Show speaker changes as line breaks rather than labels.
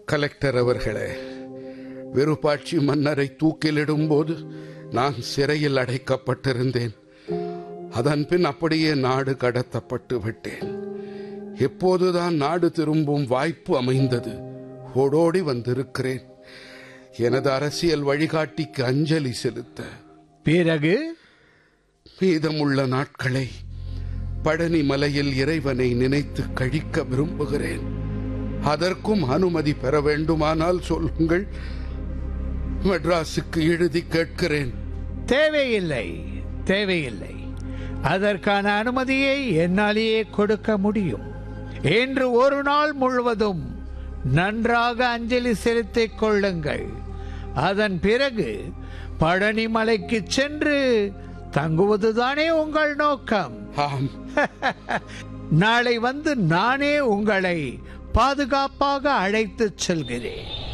collector அவர்களே விருப்பாட்சி மன்னரை தூக்கிலிடும்போது நான் சிறையில் அடைக்கப்பட்டிருந்தேன் அதன் பின் அப்படியே நாடு கடத்தப்பட்டு விட்டேன் எப்போதுதான் நாடு திரும்பும் வாய்ப்பு அமைந்தது ஓடோடி வந்திருக்கிறேன் எனது அரசியல் வழிகாட்டிக்கு அஞ்சலி செலுத்த
பிறகு
மீதமுள்ள நாட்களை பழனி மலையில் இறைவனை நினைத்து கழிக்க விரும்புகிறேன் அதற்கும் அனுமதி பெற வேண்டுமானால் சொல்லுங்கள் மெட்ராஸுக்கு எழுதி கேட்கிறேன்
தேவையில்லை தேவையில்லை அதற்கான அனுமதியை என்னாலேயே கொடுக்க முடியும் இன்று ஒரு நாள் முழுவதும் நன்றாக அஞ்சலி செலுத்திக் கொள்ளுங்கள் அதன் பிறகு பழனி மலைக்கு சென்று தங்குவதுதானே உங்கள் நோக்கம்
ஆம்
நாளை வந்து நானே உங்களை பாதுகாப்பாக அழைத்துச் செல்கிறேன்